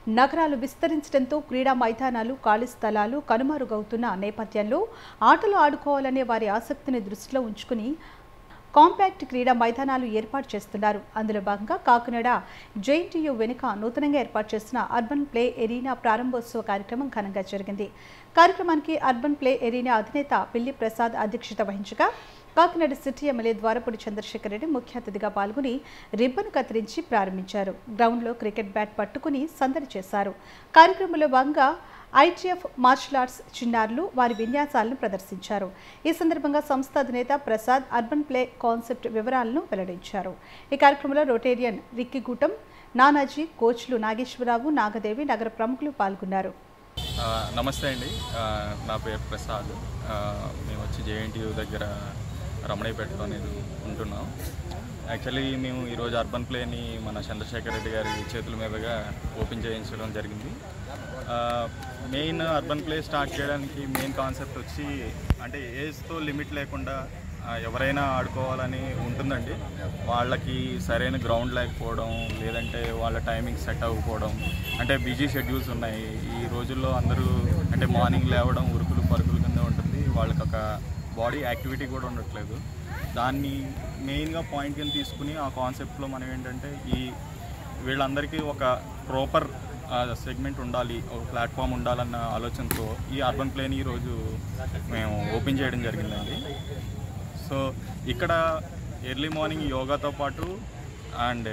నగరాలు విస్తరించడంతో క్రీడా మైదానాలు ఖాళీ స్థలాలు కనుమరుగవుతున్న నేపథ్యంలో ఆటలు ఆడుకోవాలనే వారి ఆసక్తిని దృష్టిలో ఉంచుకుని కాంపాక్ట్ క్రీడా మైదానాలు ఏర్పాటు చేస్తున్నారు అందులో భాగంగా కాకినాడ జేఎన్టీయూ వెనుక నూతనంగా ఏర్పాటు చేసిన అర్బన్ ప్లే ఎరీనా ప్రారంభోత్సవ కార్యక్రమం ఘనంగా జరిగింది కార్యక్రమానికి అర్బన్ ప్లే ఎరీనా అధినేత పిల్లి ప్రసాద్ అధ్యక్షత వహించగా కాకినాడ సిటీ ఎమ్మెల్యే ద్వారపూడి చంద్రశేఖర్ రెడ్డి ముఖ్య అతిథిగా పాల్గొని రిబ్బన్ కత్తిరించి ప్రారంభించారు గ్రౌండ్లో క్రికెట్ బ్యాట్ పట్టుకుని సందడి చేశారు కార్యక్రమంలో భాగంగా ఐటీఎఫ్ మార్షల్ ఆర్ట్స్ చిన్నారులు వారి విన్యాసాలను ప్రదర్శించారు ఈ సందర్భంగా సంస్థ అధినేత ప్రసాద్ అర్బన్ ప్లే కాన్సెప్ట్ వివరాలను వెల్లడించారు ఈ కార్యక్రమంలో రొటేరియన్ రిక్కిగూటం నానాజీ కోచ్లు నాగేశ్వరరావు నాగదేవి నగర ప్రముఖులు పాల్గొన్నారు ఆ, నమస్తే అండి ఆ, నా పేరు ప్రసాద్ ఆ, మేము వచ్చి జేఎన్టీయూ దగ్గర రమణయ్యపేటలో అనేది ఉంటున్నాం యాక్చువల్లీ మేము ఈరోజు అర్బన్ ప్లేని మన చంద్రశేఖర్ రెడ్డి గారి చేతుల మీదుగా ఓపెన్ చేయించడం జరిగింది ah, main urban play start చేయడానికి మెయిన్ కాన్సెప్ట్ వచ్చి అంటే ఏజ్తో లిమిట్ లేకుండా ఆ, ఎవరైనా ఆడుకోవాలని ఉంటుందండి వాళ్ళకి సరైన గ్రౌండ్ లేకపోవడం లేదంటే వాళ్ళ టైమింగ్ సెట్ అవ్వకపోవడం అంటే బిజీ షెడ్యూల్స్ ఉన్నాయి ఈ రోజుల్లో అందరూ అంటే మార్నింగ్ లేవడం ఉరుకులు పరుగుల కింద ఉంటుంది వాళ్ళకి ఒక బాడీ యాక్టివిటీ కూడా ఉండట్లేదు దాన్ని మెయిన్గా పాయింట్ కింద తీసుకుని ఆ కాన్సెప్ట్లో మనం ఏంటంటే ఈ వీళ్ళందరికీ ఒక ప్రాపర్ సెగ్మెంట్ ఉండాలి ఒక ప్లాట్ఫామ్ ఉండాలన్న ఆలోచనతో ఈ అర్బన్ ప్లేని ఈరోజు మేము ఓపెన్ చేయడం జరిగిందండి సో ఇక్కడ ఎర్లీ మార్నింగ్ యోగాతో పాటు అండ్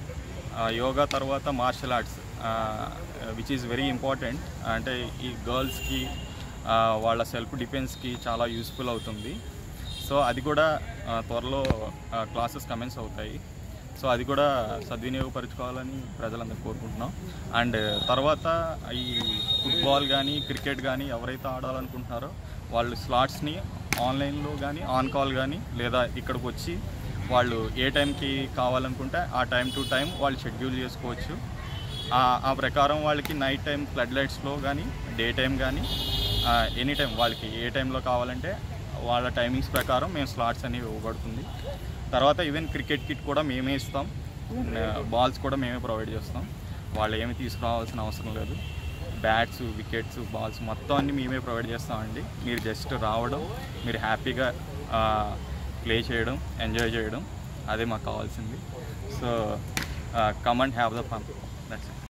యోగా తర్వాత martial arts which is very important అంటే ఈ గర్ల్స్కి వాళ్ళ సెల్ఫ్ డిఫెన్స్కి చాలా యూస్ఫుల్ అవుతుంది సో అది కూడా ఆ, త్వరలో క్లాసెస్ కమెన్స్ అవుతాయి సో అది కూడా సద్వినియోగపరచుకోవాలని ప్రజలందరూ కోరుకుంటున్నాం అండ్ తర్వాత ఈ ఫుట్బాల్ కానీ క్రికెట్ కానీ ఎవరైతే ఆడాలనుకుంటున్నారో వాళ్ళు స్లాట్స్ని ఆన్లైన్లో కానీ ఆన్ కాల్ కానీ లేదా ఇక్కడికి వచ్చి వాళ్ళు ఏ టైంకి కావాలనుకుంటే ఆ టైం టు టైం వాళ్ళు షెడ్యూల్ చేసుకోవచ్చు ఆ- ఆ ప్రకారం వాళ్ళకి నైట్ టైం ఫ్లడ్ లైట్స్లో కానీ డే టైం కానీ ఎనీ టైం వాళ్ళకి ఏ టైంలో కావాలంటే వాళ్ళ టైమింగ్స్ ప్రకారం మేము స్లాట్స్ అనేవి ఇవ్వబడుతుంది తర్వాత ఈవెన్ క్రికెట్ కిట్ కూడా మేమే ఇస్తాం బాల్స్ కూడా మేమే ప్రొవైడ్ చేస్తాం వాళ్ళు ఏమి తీసుకురావాల్సిన అవసరం లేదు బ్యాట్స్ వికెట్స్ బాల్స్ మొత్తం అన్ని మేమే ప్రొవైడ్ చేస్తామండి మీరు జస్ట్ రావడం మీరు హ్యాపీగా ప్లే చేయడం ఎంజాయ్ చేయడం అదే మాకు కావాల్సింది so come and have the fun that's